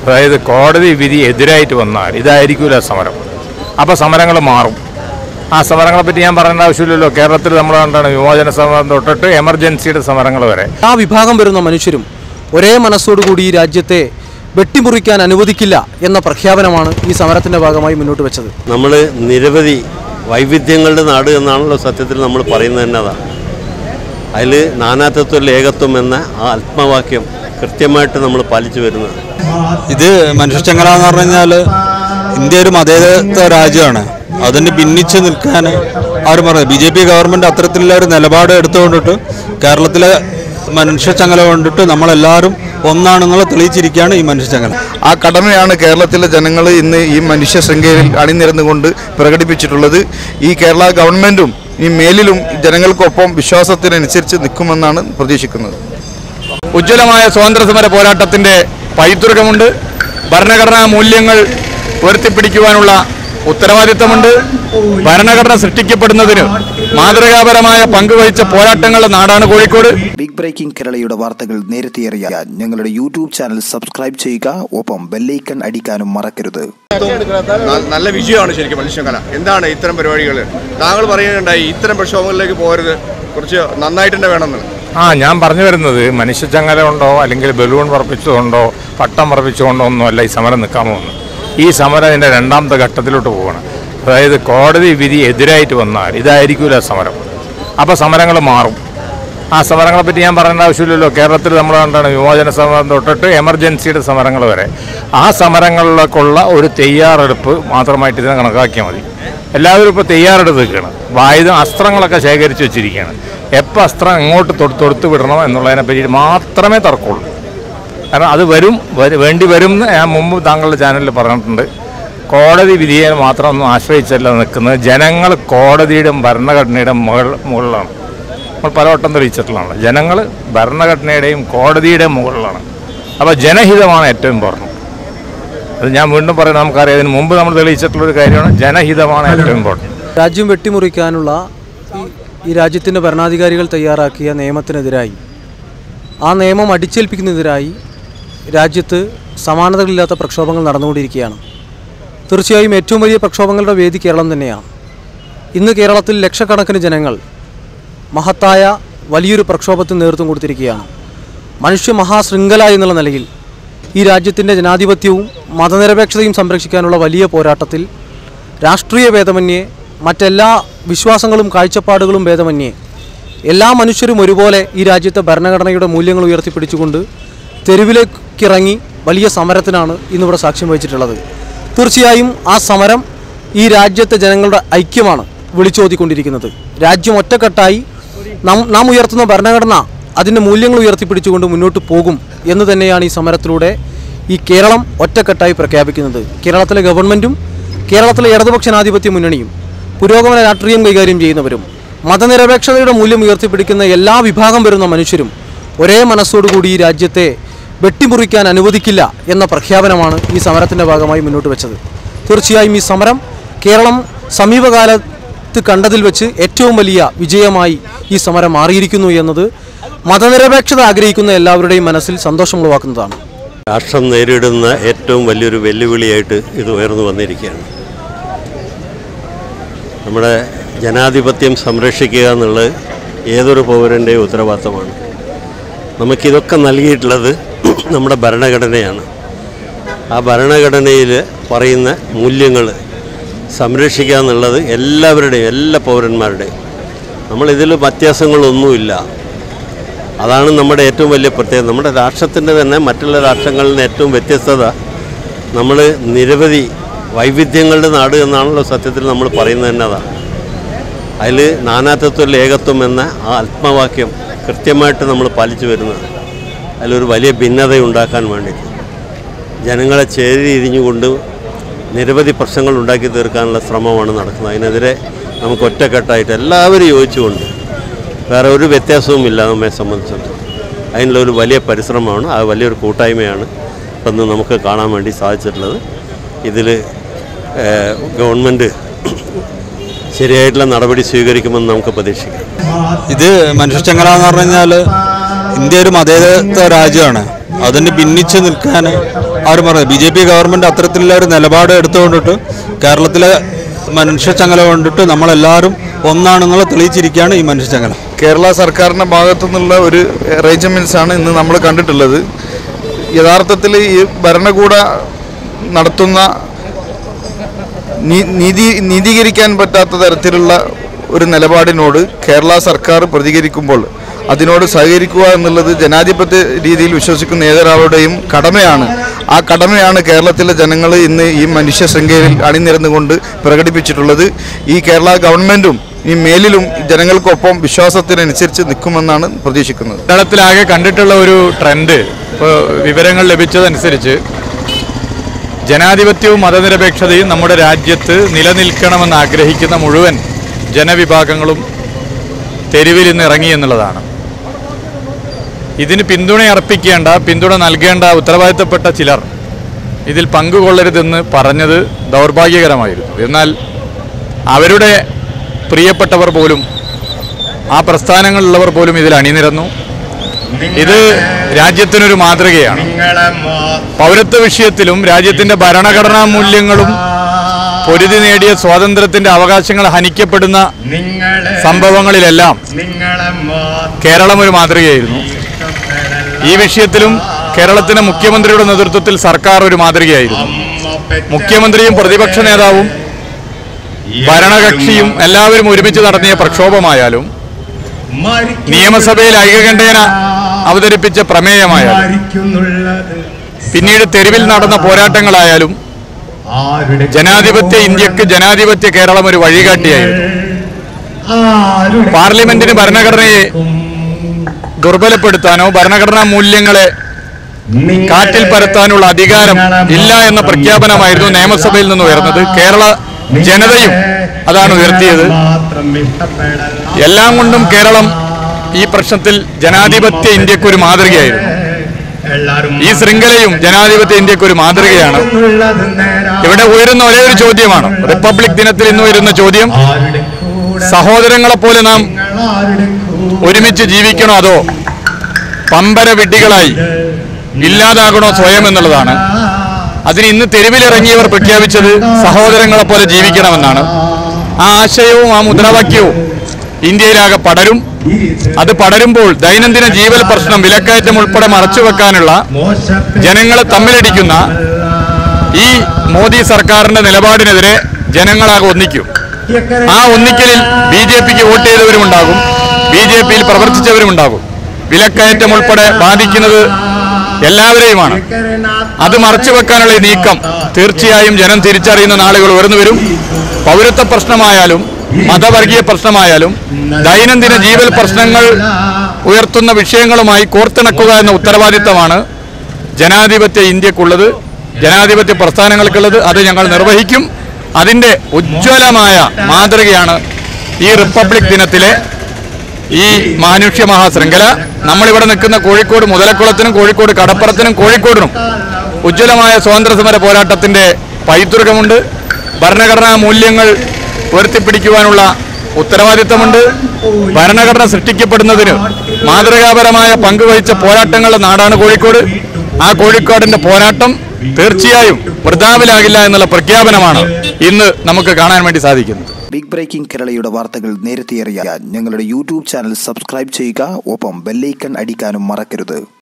അതായത് കോടതി വിധി എതിരായിട്ട് വന്നാൽ ഇതായിരിക്കില്ല സമരം അപ്പോൾ സമരങ്ങൾ മാറും ആ സമരങ്ങളെ പറ്റി ഞാൻ പറയേണ്ട ആവശ്യമില്ലല്ലോ കേരളത്തിൽ നമ്മൾ കണ്ടാണ് വിമോചന സമരം തൊട്ടിട്ട് എമർജൻസിയുടെ സമരങ്ങൾ വരെ ആ വിഭാഗം വരുന്ന മനുഷ്യരും ഒരേ മനസ്സോടുകൂടി ഈ രാജ്യത്തെ വെട്ടിമുറിക്കാൻ അനുവദിക്കില്ല എന്ന പ്രഖ്യാപനമാണ് ഈ സമരത്തിന്റെ ഭാഗമായി മുന്നോട്ട് വെച്ചത് നമ്മൾ നിരവധി വൈവിധ്യങ്ങളുടെ നാട് എന്നാണല്ലോ സത്യത്തിൽ നമ്മൾ പറയുന്നത് തന്നെ അതാണ് അതിൽ നാനാത്വത്തിൽ ഏകത്വം എന്ന ആ ആത്മവാക്യം കൃത്യമായിട്ട് നമ്മൾ പാലിച്ചു വരുന്നത് ഇത് മനുഷ്യച്ചങ്ങല എന്ന് പറഞ്ഞു കഴിഞ്ഞാൽ ഇന്ത്യ ഒരു മതേതര രാജ്യമാണ് അതിന് ഭിന്നിച്ച് നിൽക്കാൻ അവർ പറയുന്നത് ബി ജെ പി ഗവൺമെൻറ് അത്തരത്തിലുള്ള ഒരു നിലപാട് എടുത്തുകൊണ്ടിട്ട് കേരളത്തിലെ മനുഷ്യച്ചങ്ങല കൊണ്ടിട്ട് നമ്മളെല്ലാവരും ഒന്നാണെന്നുള്ള തെളിയിച്ചിരിക്കുകയാണ് ഈ മനുഷ്യച്ചങ്ങല ആ കടമയാണ് കേരളത്തിലെ ജനങ്ങൾ ഇന്ന് ഈ മനുഷ്യ ശൃംഖലയിൽ അണിനിരന്നുകൊണ്ട് പ്രകടിപ്പിച്ചിട്ടുള്ളത് ഈ കേരള ഗവൺമെൻറ്റും ഈ മേലിലും ജനങ്ങൾക്കൊപ്പം വിശ്വാസത്തിനനുസരിച്ച് നിൽക്കുമെന്നാണ് പ്രതീക്ഷിക്കുന്നത് ഉജ്ജ്വലമായ സ്വാതന്ത്ര്യ സമര പോരാട്ടത്തിന്റെ പൈതൃകമുണ്ട് ഭരണഘടനാ മൂല്യങ്ങൾ ഉയർത്തിപ്പിടിക്കുവാനുള്ള ഉത്തരവാദിത്തമുണ്ട് ഭരണഘടന സൃഷ്ടിക്കപ്പെടുന്നതിന് മാതൃകാപരമായ പങ്കുവഹിച്ച പോരാട്ടങ്ങളുടെ നാടാണ് കോഴിക്കോട് ബിഗ് ബ്രേക്കിംഗ് കേരളയുടെ വാർത്തകൾ നേരത്തെ അറിയാൻ ഞങ്ങളുടെ യൂട്യൂബ് ചാനൽ സബ്സ്ക്രൈബ് ചെയ്യുക ഒപ്പം ബെല്ലൈക്കൺ അടിക്കാനും മറക്കരുത് ന- നല്ല വിജയമാണ് ശരിക്കും മനുഷ്യകല എന്താണ് ഇത്തരം പരിപാടികൾ താങ്കൾ പറയുകയുണ്ടായി ഇത്തരം പ്രക്ഷോഭങ്ങളിലേക്ക് പോകരുത് കുറച്ച് നന്നായിട്ട് തന്നെ വേണമെന്ന് ആ ഞാൻ പറഞ്ഞു വരുന്നത് മനുഷ്യച്ചങ്ങല കൊണ്ടോ അല്ലെങ്കിൽ ബലൂൺ പറപ്പിച്ചതുകൊണ്ടോ പട്ടം പറപ്പിച്ചുകൊണ്ടോ ഒന്നുമല്ല ഈ സമരം നിൽക്കാൻ പോകുന്നത് ഈ സമരം ഇതിൻ്റെ രണ്ടാമത്തെ ഘട്ടത്തിലോട്ട് പോകണം അതായത് കോടതി വിധി എതിരായിട്ട് വന്നാൽ ഇതായിരിക്കില്ല സമരം അപ്പോൾ സമരങ്ങൾ മാറും ആ സമരങ്ങളെ പറ്റി ഞാൻ പറയേണ്ട ആവശ്യമില്ലല്ലോ കേരളത്തിൽ നമ്മൾ കണ്ടാണ് വിമോചന സമരം തൊട്ടിട്ട് എമർജൻസിയുടെ സമരങ്ങൾ വരെ ആ സമരങ്ങളിലേക്കുള്ള ഒരു തയ്യാറെടുപ്പ് മാത്രമായിട്ട് ഇതിനെ കണക്കാക്കിയാൽ മതി എല്ലാവരും ഇപ്പോൾ തയ്യാറെടുത്ത് നിൽക്കുകയാണ് ആയുധം അസ്ത്രങ്ങളൊക്കെ ശേഖരിച്ച് വെച്ചിരിക്കുകയാണ് എപ്പോൾ അസ്ത്രം എങ്ങോട്ട് തൊടു തൊടുത്ത് വിടണം എന്നുള്ളതിനെ പറ്റി മാത്രമേ തർക്കമുള്ളൂ കാരണം അത് വരും വരു- വേണ്ടി വരും എന്ന് ഞാൻ മുമ്പ് താങ്കളുടെ ചാനലിൽ പറഞ്ഞിട്ടുണ്ട് കോടതി വിധിയെ മാത്രം ഒന്നും ആശ്രയിച്ചല്ല നിൽക്കുന്നത് ജനങ്ങൾ കോടതിയുടെ ഭരണഘടനയുടെ മുകൾ മുകളിലാണ് നമ്മൾ പലവട്ടം തെളിയിച്ചിട്ടുള്ളതാണ് ജനങ്ങൾ ഭരണഘടനയുടെയും കോടതിയുടെയും മുകളിലാണ് അപ്പോൾ ജനഹിതമാണ് ഏറ്റവും ഇമ്പോർട്ടൻറ്റ് അത് ഞാൻ വീണ്ടും പറയുന്നത് നമുക്കറിയാം ഇതിന് മുമ്പ് നമ്മൾ തെളിയിച്ചിട്ടുള്ളൊരു കാര്യമാണ് ജനഹിതമാണ് ഏറ്റവും ഇമ്പോർട്ടൻറ്റ് രാജ്യം വെട്ടിമുറിക്കാനുള്ള ഈ- ഈ രാജ്യത്തിൻ്റെ ഭരണാധികാരികൾ തയ്യാറാക്കിയ നിയമത്തിനെതിരായി ആ നിയമം അടിച്ചേൽപ്പിക്കുന്നതിനെതിരായി രാജ്യത്ത് സമാനതകളില്ലാത്ത പ്രക്ഷോഭങ്ങൾ നടന്നുകൊണ്ടിരിക്കുകയാണ് തീർച്ചയായും ഏറ്റവും വലിയ പ്രക്ഷോഭങ്ങളുടെ വേദി കേരളം തന്നെയാണ് ഇന്ന് കേരളത്തിൽ ലക്ഷക്കണക്കിന് ജനങ്ങൾ മഹത്തായ വലിയൊരു പ്രക്ഷോഭത്തിന് നേതൃത്വം കൊടുത്തിരിക്കുകയാണ് മനുഷ്യ മഹാശൃംഖല എന്നുള്ള നിലയിൽ ഈ രാജ്യത്തിൻ്റെ ജനാധിപത്യവും മതനിരപേക്ഷതയും സംരക്ഷിക്കാനുള്ള വലിയ പോരാട്ടത്തിൽ രാഷ്ട്രീയ ഭേദമന്യേ മറ്റെല്ലാ വിശ്വാസങ്ങളും കാഴ്ചപ്പാടുകളും ഭേദമന്യേ എല്ലാ മനുഷ്യരും ഒരുപോലെ ഈ രാജ്യത്തെ ഭരണഘടനയുടെ മൂല്യങ്ങൾ ഉയർത്തിപ്പിടിച്ചുകൊണ്ട് തെരുവിലേക്കിറങ്ങി വലിയ സമരത്തിനാണ് ഇന്നിവിടെ സാക്ഷ്യം വഹിച്ചിട്ടുള്ളത് തീർച്ചയായും ആ സമരം ഈ രാജ്യത്തെ ജനങ്ങളുടെ ഐക്യമാണ് വിളിച്ചോതിക്കൊണ്ടിരിക്കുന്നത് രാജ്യം ഒറ്റക്കെട്ടായി നാം നാം ഉയർത്തുന്ന ഭരണഘടന അതിൻ്റെ മൂല്യങ്ങൾ ഉയർത്തിപ്പിടിച്ചുകൊണ്ട് മുന്നോട്ട് പോകും എന്ന് തന്നെയാണ് ഈ സമരത്തിലൂടെ ഈ കേരളം ഒറ്റക്കെട്ടായി പ്രഖ്യാപിക്കുന്നത് കേരളത്തിലെ ഗവൺമെൻറ്റും കേരളത്തിലെ ഇടതുപക്ഷ ജനാധിപത്യ മുന്നണിയും പുരോഗമന രാഷ്ട്രീയം കൈകാര്യം ചെയ്യുന്നവരും മതനിരപേക്ഷതയുടെ മൂല്യം ഉയർത്തിപ്പിടിക്കുന്ന എല്ലാ വിഭാഗം വരുന്ന മനുഷ്യരും ഒരേ മനസ്സോടുകൂടി ഈ രാജ്യത്തെ വെട്ടിമുറിക്കാൻ അനുവദിക്കില്ല എന്ന പ്രഖ്യാപനമാണ് ഈ സമരത്തിൻ്റെ ഭാഗമായി മുന്നോട്ട് വെച്ചത് തീർച്ചയായും ഈ സമരം കേരളം സമീപകാലത്ത് കണ്ടതിൽ വെച്ച് ഏറ്റവും വലിയ വിജയമായി ഈ സമരം മാറിയിരിക്കുന്നു എന്നത് മതനിരപേക്ഷത ആഗ്രഹിക്കുന്ന എല്ലാവരുടെയും മനസ്സിൽ സന്തോഷം ഉളവാക്കുന്നതാണ് രാഷ്ട്രം നേരിടുന്ന ഏറ്റവും വലിയൊരു വെല്ലുവിളിയായിട്ട് ഇത് ഉയർന്നു വന്നിരിക്കുകയാണ് നമ്മുടെ ജനാധിപത്യം സംരക്ഷിക്കുക എന്നുള്ളത് ഏതൊരു പൗരൻ്റെയും ഉത്തരവാദിത്തമാണ് നമുക്കിതൊക്കെ നൽകിയിട്ടുള്ളത് നമ്മുടെ ഭരണഘടനയാണ് ആ ഭരണഘടനയിൽ പറയുന്ന മൂല്യങ്ങൾ സംരക്ഷിക്കുക എന്നുള്ളത് എല്ലാവരുടെയും എല്ലാ പൗരന്മാരുടെയും നമ്മളിതിൽ വ്യത്യാസങ്ങളൊന്നുമില്ല അതാണ് നമ്മുടെ ഏറ്റവും വലിയ പ്രത്യേകത നമ്മുടെ രാഷ്ട്രത്തിൻ്റെ തന്നെ മറ്റുള്ള രാഷ്ട്രങ്ങളിൽ നിന്ന് ഏറ്റവും വ്യത്യസ്തത നമ്മൾ നിരവധി വൈവിധ്യങ്ങളുടെ നാട് എന്നാണല്ലോ സത്യത്തിൽ നമ്മൾ പറയുന്നത് തന്നെ അതാണ് അതിൽ നാനാത്വത്തിൽ ഏകത്വം എന്ന ആ ആത്മവാക്യം കൃത്യമായിട്ട് നമ്മൾ പാലിച്ചു വരുന്നത് അതിലൊരു വലിയ ഭിന്നത ഉണ്ടാക്കാൻ വേണ്ടിയിട്ട് ജനങ്ങളെ ചേരി ഇരിഞ്ഞുകൊണ്ട് നിരവധി പ്രശ്നങ്ങൾ ഉണ്ടാക്കി തീർക്കാനുള്ള ശ്രമമാണ് നടക്കുന്നത് അതിനെതിരെ നമുക്ക് ഒറ്റക്കെട്ടായിട്ട് എല്ലാവരും യോജിച്ചുകൊണ്ട് വേറെ ഒരു വ്യത്യാസവുമില്ല നമ്മെ സംബന്ധിച്ചിടത്തോളം അതിനുള്ള ഒരു വലിയ പരിശ്രമമാണ് ആ വലിയൊരു കൂട്ടായ്മയാണ് ഇന്ന് നമുക്ക് കാണാൻ വേണ്ടി സാധിച്ചിട്ടുള്ളത് ഇതിൽ ഗവൺമെൻറ് ശരിയായിട്ടുള്ള നടപടി സ്വീകരിക്കുമെന്ന് നമുക്ക് പ്രതീക്ഷിക്കാം ഇത് മനുഷ്യച്ചങ്ങല എന്ന് പറഞ്ഞു കഴിഞ്ഞാൽ ഇന്ത്യ ഒരു മതേതര രാജ്യമാണ് അതിന് ഭിന്നിച്ച് നിൽക്കാൻ അവർ പറയുന്നത് ബി ജെ പി ഗവൺമെൻറ് അത്തരത്തിലുള്ള ഒരു നിലപാട് എടുത്തുകൊണ്ടിട്ട് കേരളത്തിലെ മനുഷ്യച്ചങ്ങല കൊണ്ടിട്ട് നമ്മളെല്ലാവരും ഒന്നാണെന്നുള്ള തെളിയിച്ചിരിക്കുകയാണ് ഈ മനുഷ്യച്ചങ്ങല കേരള സർക്കാരിൻ്റെ ഭാഗത്തു നിന്നുള്ള ഒരു അറേഞ്ച്മെൻറ്റ്സ് ആണ് ഇന്ന് നമ്മൾ കണ്ടിട്ടുള്ളത് യഥാർത്ഥത്തിൽ ഈ ഭരണകൂട നടത്തുന്ന നീ- നീതി നീതീകരിക്കാൻ പറ്റാത്ത തരത്തിലുള്ള ഒരു നിലപാടിനോട് കേരള സർക്കാർ പ്രതികരിക്കുമ്പോൾ അതിനോട് സഹകരിക്കുക എന്നുള്ളത് ജനാധിപത്യ രീതിയിൽ വിശ്വസിക്കുന്ന ഏതൊരാളുടെയും കടമയാണ് ആ കടമയാണ് കേരളത്തിലെ ജനങ്ങൾ ഇന്ന് ഈ മനുഷ്യ ശൃംഖലയിൽ അണിനിരന്നുകൊണ്ട് പ്രകടിപ്പിച്ചിട്ടുള്ളത് ഈ കേരള ഗവൺമെൻറ്റും ഈ മേലിലും ജനങ്ങൾക്കൊപ്പം വിശ്വാസത്തിനനുസരിച്ച് നിൽക്കുമെന്നാണ് പ്രതീക്ഷിക്കുന്നത് കേരളത്തിലാകെ കണ്ടിട്ടുള്ള ഒരു ട്രെൻഡ് ഇപ്പോൾ വിവരങ്ങൾ ലഭിച്ചതനുസരിച്ച് ജനാധിപത്യവും മതനിരപേക്ഷതയും നമ്മുടെ രാജ്യത്ത് നിലനിൽക്കണമെന്ന് ആഗ്രഹിക്കുന്ന മുഴുവൻ ജനവിഭാഗങ്ങളും തെരുവിൽ ഇന്ന് ഇറങ്ങി എന്നുള്ളതാണ് ഇതിന് പിന്തുണ അർപ്പിക്കേണ്ട പിന്തുണ നൽകേണ്ട ഉത്തരവാദിത്തപ്പെട്ട ചിലർ ഇതിൽ പങ്കുകൊള്ളരുതെന്ന് പറഞ്ഞത് ദൗർഭാഗ്യകരമായിരുന്നു എന്നാൽ അവരുടെ പ്രിയപ്പെട്ടവർ പോലും ആ പ്രസ്ഥാനങ്ങളിലുള്ളവർ പോലും ഇതിൽ അണിനിരന്നു ഇത് രാജ്യത്തിനൊരു മാതൃകയാണ് പൗരത്വ വിഷയത്തിലും രാജ്യത്തിന്റെ ഭരണഘടനാ മൂല്യങ്ങളും പൊരുതി നേടിയ സ്വാതന്ത്ര്യത്തിന്റെ അവകാശങ്ങൾ ഹനിക്കപ്പെടുന്ന സംഭവങ്ങളിലെല്ലാം കേരളം ഒരു മാതൃകയായിരുന്നു ഈ വിഷയത്തിലും കേരളത്തിന്റെ മുഖ്യമന്ത്രിയുടെ നേതൃത്വത്തിൽ സർക്കാർ ഒരു മാതൃകയായിരുന്നു മുഖ്യമന്ത്രിയും പ്രതിപക്ഷ നേതാവും ഭരണകക്ഷിയും എല്ലാവരും ഒരുമിച്ച് നടത്തിയ പ്രക്ഷോഭമായാലും നിയമസഭയിൽ ഐകകണ്ഠേന അവതരിപ്പിച്ച പ്രമേയമായാലും പിന്നീട് തെരുവിൽ നടന്ന പോരാട്ടങ്ങളായാലും ജനാധിപത്യ ഇന്ത്യക്ക് ജനാധിപത്യ കേരളം ഒരു വഴികാട്ടിയായിരുന്നു പാർലമെന്റിന് ഭരണഘടനയെ ദുർബലപ്പെടുത്താനോ ഭരണഘടനാ മൂല്യങ്ങളെ കാറ്റിൽ പരത്താനുള്ള അധികാരം ഇല്ല എന്ന പ്രഖ്യാപനമായിരുന്നു നിയമസഭയിൽ നിന്ന് ഉയർന്നത് കേരള ജനതയും അതാണ് ഉയർത്തിയത് എല്ലാം കൊണ്ടും കേരളം ഈ പ്രശ്നത്തിൽ ജനാധിപത്യ ഇന്ത്യക്ക് ഒരു മാതൃകയായിരുന്നു ഈ ശൃംഖലയും ജനാധിപത്യ ഇന്ത്യക്ക് ഒരു മാതൃകയാണ് ഇവിടെ ഉയരുന്ന ഒരേ ഒരു ചോദ്യമാണ് റിപ്പബ്ലിക് ദിനത്തിൽ ഇന്ന് ഉയരുന്ന ചോദ്യം സഹോദരങ്ങളെ പോലെ നാം ഒരുമിച്ച് ജീവിക്കണോ അതോ പമ്പര വിഡ്ഢികളായി ഇല്ലാതാകണോ സ്വയം എന്നുള്ളതാണ് അതിന് ഇന്ന് തെരുവിലിറങ്ങിയവർ പ്രഖ്യാപിച്ചത് സഹോദരങ്ങളെ പോലെ ജീവിക്കണമെന്നാണ് ആ ആശയവും ആ മുദ്രാവാക്യവും ഇന്ത്യയിലാകെ പടരും അത് പടരുമ്പോൾ ദൈനംദിന ജീവൽ പ്രശ്നം വിലക്കയറ്റം ഉൾപ്പെടെ മറച്ചുവെക്കാനുള്ള ജനങ്ങളെ തമ്മിലടിക്കുന്ന ഈ മോദി സർക്കാരിന്റെ നിലപാടിനെതിരെ ജനങ്ങളാകെ ഒന്നിക്കും ആ ഒന്നിക്കലിൽ ബി ജെ പിക്ക് വോട്ട് ചെയ്തവരുമുണ്ടാകും ബി ജെ പിയിൽ പ്രവർത്തിച്ചവരുമുണ്ടാകും വിലക്കയറ്റം ഉൾപ്പെടെ ബാധിക്കുന്നത് എല്ലാവരെയുമാണ് അത് മറച്ചു വെക്കാനുള്ള ഈ നീക്കം തീർച്ചയായും ജനം തിരിച്ചറിയുന്ന നാളുകൾ ഉയർന്നു വരും പൗരത്വ പ്രശ്നമായാലും മതവർഗീയ പ്രശ്നമായാലും ദൈനംദിന ജീവൽ പ്രശ്നങ്ങൾ ഉയർത്തുന്ന വിഷയങ്ങളുമായി കോർത്തിണക്കുക എന്ന ഉത്തരവാദിത്തമാണ് ജനാധിപത്യ ഇന്ത്യക്കുള്ളത് ജനാധിപത്യ പ്രസ്ഥാനങ്ങൾക്കുള്ളത് അത് ഞങ്ങൾ നിർവഹിക്കും അതിൻ്റെ ഉജ്ജ്വലമായ മാതൃകയാണ് ഈ റിപ്പബ്ലിക് ദിനത്തിലെ ഈ മാനുഷ്യ മഹാശൃംഖല നമ്മളിവിടെ നിൽക്കുന്ന കോഴിക്കോട് മുതലക്കുളത്തിനും കോഴിക്കോട് കടപ്പുറത്തിനും കോഴിക്കോടിനും ഉജ്ജ്വലമായ സ്വാതന്ത്ര്യ സമര പോരാട്ടത്തിന്റെ പൈതൃകമുണ്ട് ഭരണഘടനാ മൂല്യങ്ങൾ ഉയർത്തിപ്പിടിക്കുവാനുള്ള ഉത്തരവാദിത്തമുണ്ട് ഭരണഘടന സൃഷ്ടിക്കപ്പെടുന്നതിന് മാതൃകാപരമായ പങ്കുവഹിച്ച പോരാട്ടങ്ങളുടെ നാടാണ് കോഴിക്കോട് ആ കോഴിക്കോടിന്റെ പോരാട്ടം തീർച്ചയായും വൃതാവിലാകില്ല എന്നുള്ള പ്രഖ്യാപനമാണ് ഇന്ന് നമുക്ക് കാണാൻ വേണ്ടി സാധിക്കുന്നത് ബിഗ് ബ്രേക്കിംഗ് കേരളയുടെ വാർത്തകൾ നേരത്തെ അറിയാൻ ഞങ്ങളുടെ യൂട്യൂബ് ചാനൽ സബ്സ്ക്രൈബ് ചെയ്യുക ഒപ്പം ബെല്ലൈക്കൺ അടിക്കാനും മറക്കരുത്